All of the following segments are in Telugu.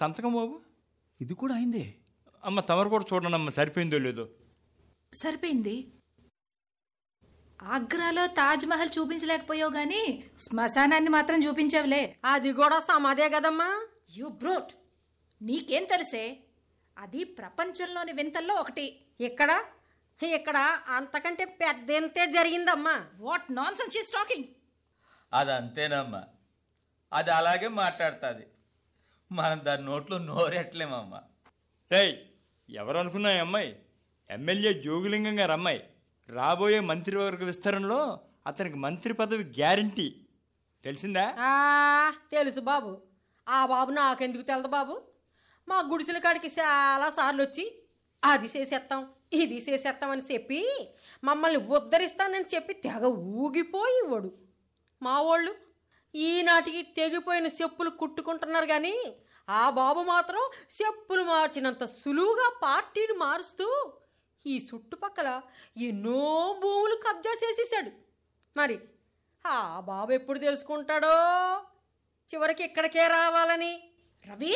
సంతకం బాబు ఇది కూడా అయిందే అమ్మ తమరు కూడా చూడండి అమ్మ సరిపోయిందో లేదో సరిపోయింది ఆగ్రాలో తాజ్ మహల్ చూపించలేకపోయావు గాని శ్మశానాన్ని మాత్రం చూపించావులే అది కూడా సమాధే కదమ్మా యు బ్రూట్ నీకేం తెలిసే అది ప్రపంచంలోని వింతల్లో ఒకటి ఇక్కడ ఇక్కడ అంతకంటే పెద్దంతే జరిగిందమ్మా what nonsense she's talking అది అంతేనమ్మా అది అలాగే మాట్లాడుతుంది మనం దాని నోట్లో నోరెట్లేమమ్మా రేయ్ ఎవరు అనుకున్నా ఈ అమ్మాయి ఎమ్మెల్యే జోగులింగం గారు అమ్మాయి రాబోయే మంత్రివర్గ విస్తరణలో అతనికి మంత్రి పదవి గ్యారంటీ తెలిసిందా ఆ, తెలుసు బాబు ఆ బాబు నాకెందుకు తెలదు బాబు మా గుడిసెల కాడికి చాలా సార్లు వచ్చి అది చేసేస్తాం ఇది చేసేస్తాం అని చెప్పి మమ్మల్ని ఉద్ధరిస్తానని చెప్పి తెగ ఊగిపోయి ఇవ్వడు మా వాళ్ళు ఈనాటికి తెగిపోయిన చెప్పులు కుట్టుకుంటున్నారు కానీ ఆ బాబు మాత్రం చెప్పులు మార్చినంత సులువుగా పార్టీని మారుస్తూ ఈ చుట్టుపక్కల ఎన్నో భూములు కబ్జా చేసేసాడు మరి ఆ బాబు ఎప్పుడు తెలుసుకుంటాడో చివరికి ఇక్కడికే రావాలని రవి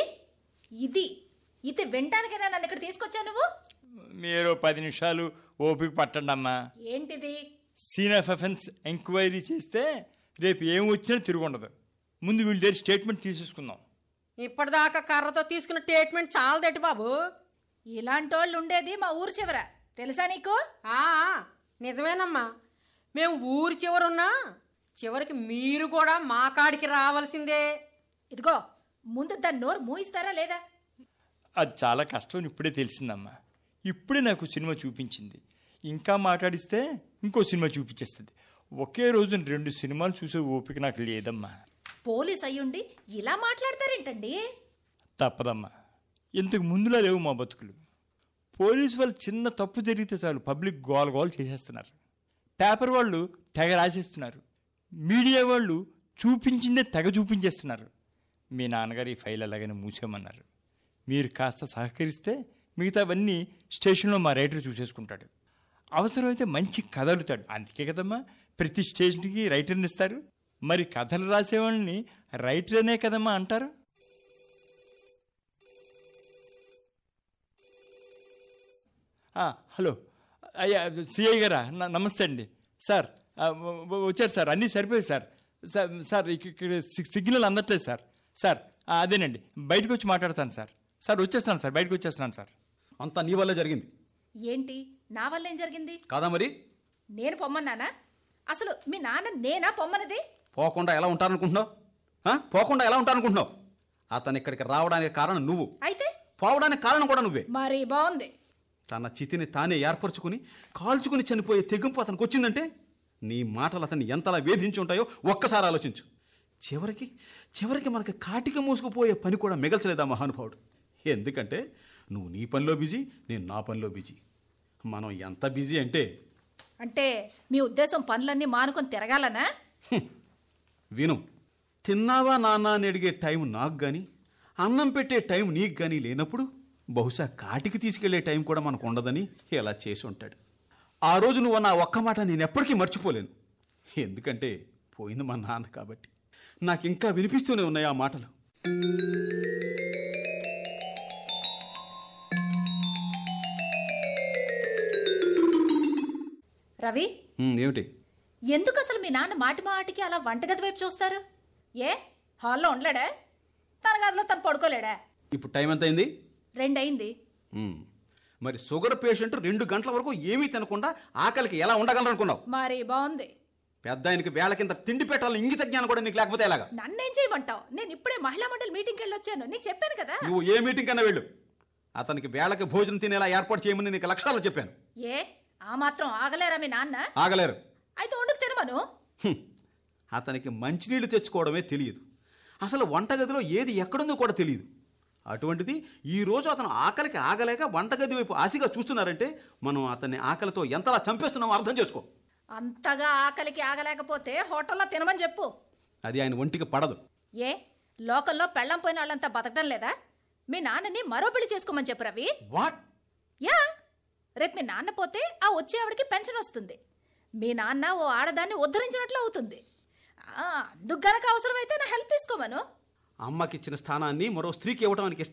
ఇది ఇది వినటానికైనా నన్ను ఇక్కడ తీసుకొచ్చావు నువ్వు మీరు పది నిమిషాలు ఓపిక పట్టండి అమ్మా ఏంటిది సీన్ ఆఫ్ అఫెన్స్ ఎంక్వైరీ చేస్తే రేపు ఏం వచ్చినా తిరుగుండదు ముందు వీళ్ళ దగ్గర స్టేట్మెంట్ తీసేసుకుందాం ఇప్పటిదాకా కర్రతో తీసుకున్న ట్రీట్మెంట్ చాలదటి బాబు ఇలాంటోళ్ళు ఉండేది మా ఊరు చివర తెలుసా నీకు ఆ, నిజమేనమ్మా మేము ఊరి చివరున్నా చివరికి మీరు కూడా మా కాడికి రావాల్సిందే ఇదిగో ముందు దాన్ని నోరు మూయిస్తారా లేదా అది చాలా కష్టం అని ఇప్పుడే తెలిసిందమ్మా ఇప్పుడే నాకు సినిమా చూపించింది ఇంకా మాట్లాడిస్తే ఇంకో సినిమా చూపించేస్తుంది ఒకే రోజున రెండు సినిమాలు చూసే ఓపిక నాకు లేదమ్మా పోలీస్ అయ్యుండి ఇలా మాట్లాడతారేంటండి తప్పదమ్మా ఇంతకు ముందులా లేవు మా బతుకులు పోలీసు వాళ్ళు చిన్న తప్పు జరిగితే చాలు పబ్లిక్ గోల గోల చేసేస్తున్నారు పేపర్ వాళ్ళు తెగ రాసేస్తున్నారు మీడియా వాళ్ళు చూపించిందే తెగ చూపించేస్తున్నారు మీ నాన్నగారు ఈ ఫైల్ అలాగనే మూసేయమన్నారు మీరు కాస్త సహకరిస్తే మిగతావన్నీ స్టేషన్లో మా రైటర్ చూసేసుకుంటాడు అవసరమైతే మంచి కథ అడుగుతాడు అందుకే కదమ్మా ప్రతి స్టేషన్కి రైటర్ని ఇస్తారు మరి కథలు రాసేవాళ్ళని రైటర్ అనే కదమ్మా అంటారు ఆ, హలో అయ్యా సిఐ గారా న- నమస్తే అండి సార్ ఆ, వ- వ- వచ్చారు సార్ అన్నీ సరిపోయాయి సార్ సార్ సార్ ఇక- ఇక్కడ సి- సిగ్నల్ అందట్లేదు సార్ సార్ ఆ, అదేనండి బయటకు వచ్చి మాట్లాడతాను సార్ సార్ వచ్చేస్తున్నాను సార్ బయటకు వచ్చేస్తున్నాను సార్ అంతా నీ వల్లే జరిగింది ఏంటి నా వల్ల ఏం జరిగింది కాదా మరి నేను పొమ్మన్నానా అసలు మీ నాన్న నేనా పొమ్మన్నది పోకుండా ఎలా ఉంటారనుకుంటున్నావు ఆ? పోకుండా ఎలా ఉంటారనుకుంటున్నావు అతను ఇక్కడికి రావడానికి కారణం నువ్వు అయితే పోవడానికి కారణం కూడా నువ్వే మరి బాగుంది తన చితిని తానే ఏర్పరచుకుని కాల్చుకుని చనిపోయే తెగింపు అతనికి వచ్చిందంటే నీ మాటలు అతన్ని ఎంతలా వేధించి ఉంటాయో ఒక్కసారి ఆలోచించు చివరికి చివరికి మనకి కాటిక మూసుకుపోయే పని కూడా మిగల్చలేదా మహానుభావుడు ఎందుకంటే నువ్వు నీ పనిలో బిజీ నేను నా పనిలో బిజీ మనం ఎంత బిజీ అంటే అంటే మీ ఉద్దేశం పనులన్నీ మానుకొని తిరగాలనా విను తిన్నావా నాన్న అని అడిగే టైం నాకు కానీ అన్నం పెట్టే టైం నీకు కానీ లేనప్పుడు బహుశా కాటికి తీసుకెళ్లే టైం కూడా మనకు ఉండదని ఇలా చేసి ఉంటాడు ఆ రోజు నువ్వు నా ఒక్క మాట నేను ఎప్పటికీ మర్చిపోలేను ఎందుకంటే పోయింది మా నాన్న కాబట్టి నాకు ఇంకా వినిపిస్తూనే ఉన్నాయి ఆ మాటలు రవి ఉమ్, ఏమిటి ఎందుకు అసలు మీ నాన్న మాటి మాటికి అలా వంటగది వైపు చూస్తారు ఏ హాల్లో ఉండలేడా తన గదిలో తను పడుకోలేడా ఇప్పుడు టైం ఎంత అయింది రెండయింది ఉమ్, మరి షుగర్ పేషెంట్ రెండు గంటల వరకు ఏమీ తినకుండా ఆకలికి ఎలా ఉండగలరనుకున్నావు మరి బాగుంది పెద్ద ఆయనకి వేళ కింద తిండి పెట్టాలని ఇంగిత జ్ఞానం కూడా నీకు లేకపోతే ఎలాగా నన్నేం చేయమంటావు నేను ఇప్పుడే మహిళా మండలి మీటింగ్కి వెళ్ళి వచ్చాను నీకు చెప్పాను కదా నువ్వు ఏ మీటింగ్ కన్నా వెళ్ళు అతనికి వేళకి భోజనం తినేలా ఏర్పాటు చేయమని నీకు లక్షణాలు చెప్పాను ఏ ఆ మాత్రం ఆగలేరా మీ నాన్న ఆగలేరు అయితే వండుకు తినమను హ్మ్. అతనికి మంచినీళ్ళు తెచ్చుకోవడమే తెలియదు అసలు వంటగదిలో ఏది ఎక్కడుందో కూడా తెలియదు అటువంటిది ఈ రోజు అతను ఆకలికి ఆగలేక వంటగది వైపు ఆశగా చూస్తున్నారంటే మనం అతన్ని ఆకలితో ఎంతలా చంపేస్తున్నామో అర్థం చేసుకో అంతగా ఆకలికి ఆగలేకపోతే హోటల్లో తినమని చెప్పు అది ఆయన ఒంటికి పడదు ఏ లోకల్లో పెళ్ళం పోయిన వాళ్ళంతా బతకడం లేదా మీ నాన్నని మరో పెళ్లి చేసుకోమని చెప్పు రవి వాట్ యా రేపు మీ నాన్న పోతే ఆ వచ్చే ఆవిడకి పెన్షన్ వస్తుంది మీ నాన్న ఓ ఆడదాన్ని ఉద్ధరించినట్లు అవుతుంది ఆ, అందుకు గనక అవసరమైతే నా హెల్ప్ తీసుకోమను అమ్మకిచ్చిన స్థానాన్ని మరో స్త్రీకి ఇవ్వడానికి ఇష్టం